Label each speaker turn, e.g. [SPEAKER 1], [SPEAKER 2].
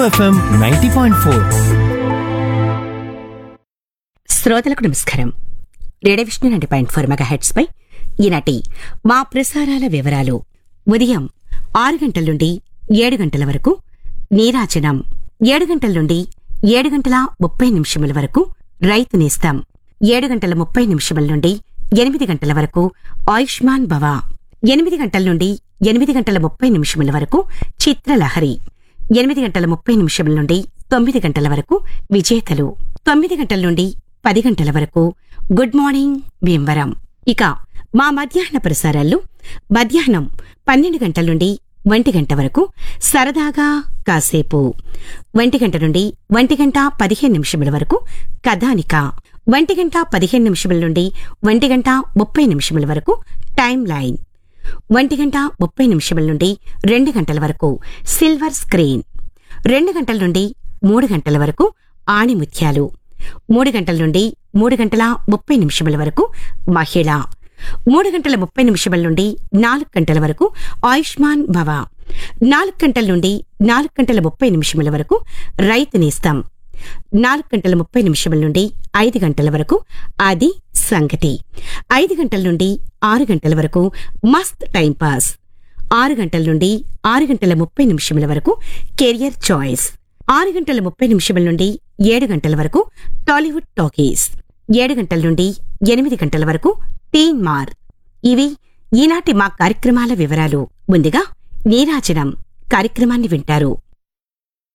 [SPEAKER 1] FM ninety point four
[SPEAKER 2] శ్రోతలకు నమస్కారం radio Vishnu ninety point four mega hertz పై ఈనాటి మా ప్రసారాల వివరాలు ఉదయం ఆరు గంటల నుండి ఏడు గంటల వరకు నీరాజనం ఏడు గంటల నుండి ఏడు గంటల ముప్పై నిమిషముల వరకు రైతు నేస్తం ఏడు గంటల ముప్పై నిమిషముల నుండి ఎనిమిది గంటల వరకు ఆయుష్మాన్ భవ ఎనిమిది గంటల నుండి ఎనిమిది గంటల ముప్పై నిమిషముల వరకు చిత్రలహరి ఎనిమిది గంటల ముప్పై నిమిషముల నుండి తొమ్మిది గంటల వరకు విజేతలు తొమ్మిది గంటల నుండి పది గంటల వరకు గుడ్ మార్నింగ్ భీమవరం ఇక మా మధ్యాహ్న ప్రసారాల్లో మధ్యాహ్నం పన్నెండు గంటల నుండి ఒంటి గంట వరకు సరదాగా కాసేపు ఒంటి గంట నుండి ఒంటి గంట పదిహేను నిమిషముల వరకు కథానిక ఒంటి గంట పదిహేను నిమిషముల నుండి ఒంటి గంట ముప్పై నిమిషముల వరకు టైం లైన్ ఒంటి గంట ముప్పై నిమిషముల నుండి రెండు గంటల వరకు సిల్వర్ స్క్రీన్ రెండు గంటల నుండి మూడు గంటల వరకు ఆణిముత్యాలు మూడు గంటల నుండి మూడు గంటల ముప్పై నిమిషముల వరకు మహిళ మూడు గంటల ముప్పై నిమిషముల నుండి నాలుగు గంటల వరకు ఆయుష్మాన్ భవ నాలుగు గంటల నుండి నాలుగు గంటల ముప్పై నిమిషముల వరకు రైతు నేస్తం నాలుగు గంటల ముప్పై నిమిషముల నుండి ఐదు గంటల వరకు అది సంగతి ఐదు గంటల నుండి ఆరు గంటల వరకు మస్త్ టైం పాస్ ఆరు గంటల నుండి ఆరు గంటల ముప్పై నిమిషముల వరకు కెరియర్ చాయిస్ ఆరు గంటల ముప్పై నిమిషముల నుండి ఏడు గంటల వరకు టాలీవుడ్ టాకీస్ ఏడు గంటల నుండి ఎనిమిది గంటల వరకు టీన్ మార్ ఇవి ఈనాటి మా కార్యక్రమాల వివరాలు ముందుగా నీరాజనం కార్యక్రమాన్ని వింటారు